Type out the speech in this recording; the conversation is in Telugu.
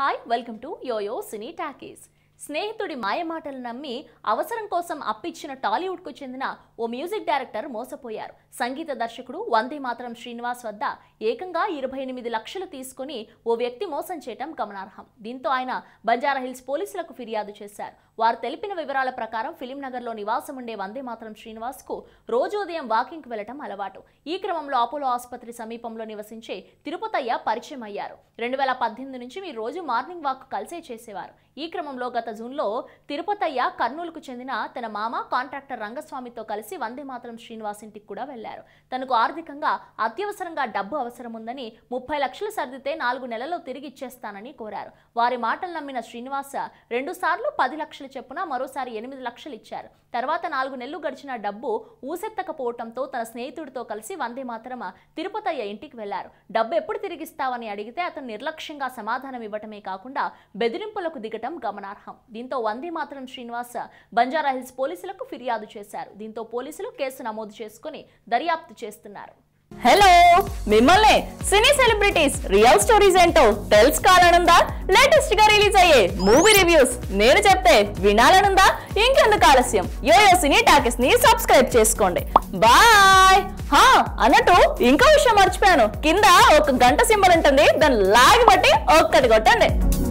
hi welcome to YoYo cine talkies స్నేహితుడి మాయమాటలు నమ్మి అవసరం కోసం అప్పిచ్చిన టాలీవుడ్కు చెందిన ఓ మ్యూజిక్ డైరెక్టర్ మోసపోయారు సంగీత దర్శకుడు వందే మాతరం శ్రీనివాస్ వద్ద ఏకంగా ఇరవై ఎనిమిది లక్షలు తీసుకుని ఓ వ్యక్తి మోసం చేయటం గమనార్హం దీంతో ఆయన బంజారాహిల్స్ పోలీసులకు ఫిర్యాదు చేశారు వారు తెలిపిన వివరాల ప్రకారం ఫిలిం నగర్లో నివాసం ఉండే వందే మాతరం శ్రీనివాస్ కు రోజు ఉదయం వాకింగ్కి వెళ్లటం అలవాటు ఈ క్రమంలో అపోలో ఆసుపత్రి సమీపంలో నివసించే తిరుపతయ్య పరిచయం అయ్యారు రెండు వేల పద్దెనిమిది నుంచి మీరు రోజు మార్నింగ్ వాక్ కలిసే చేసేవారు ఈ క్రమంలో గత జూన్లో తిరుపతయ్య కర్నూలుకు చెందిన తన మామ కాంట్రాక్టర్ రంగస్వామితో కలిసి వందే మాతరం శ్రీనివాస్ ఇంటికి కూడా వెళ్లారు తనకు ఆర్థికంగా అత్యవసరంగా డబ్బు అవసరం ఉందని ముప్పై లక్షలు సర్దితే నాలుగు నెలల్లో తిరిగి ఇచ్చేస్తానని కోరారు వారి మాటలు నమ్మిన శ్రీనివాస రెండు సార్లు పది లక్షలు చెప్పున మరోసారి ఎనిమిది లక్షలు ఇచ్చారు తర్వాత నాలుగు నెలలు గడిచిన డబ్బు ఊసెత్తకపోవడంతో తన స్నేహితుడితో కలిసి వందే మాతరం తిరుపతయ్య ఇంటికి వెళ్లారు డబ్బు ఎప్పుడు తిరిగిస్తావని అడిగితే అతను నిర్లక్ష్యంగా సమాధానం ఇవ్వటమే కాకుండా బెదిరింపులకు దిగటం గమనార్హం దీంతో వందే మాతరం శ్రీనివాస్ బంజారాహిల్స్ పోలీసులకు ఫిర్యాదు చేశారు దీంతో పోలీసులు కేసు నమోదు చేసుకుని దర్యాప్తు చేస్తున్నారు హలో మిమ్మల్ని సినీ సెలబ్రిటీస్ రియల్ స్టోరీస్ ఏంటో తెలుసుకోవాలనుందా లేటెస్ట్ గా రిలీజ్ అయ్యే మూవీ రివ్యూస్ నేను చెప్తే వినాలనుందా ఇంకెందుకు ఆలస్యం యోయో సినీ టాకెస్ ని సబ్స్క్రైబ్ చేసుకోండి బాయ్ హా అన్నట్టు ఇంకో విషయం మర్చిపోయాను కింద ఒక గంట సింబల్ ఉంటుంది దాన్ని లాగి బట్టి ఒక్కటి కొట్టండి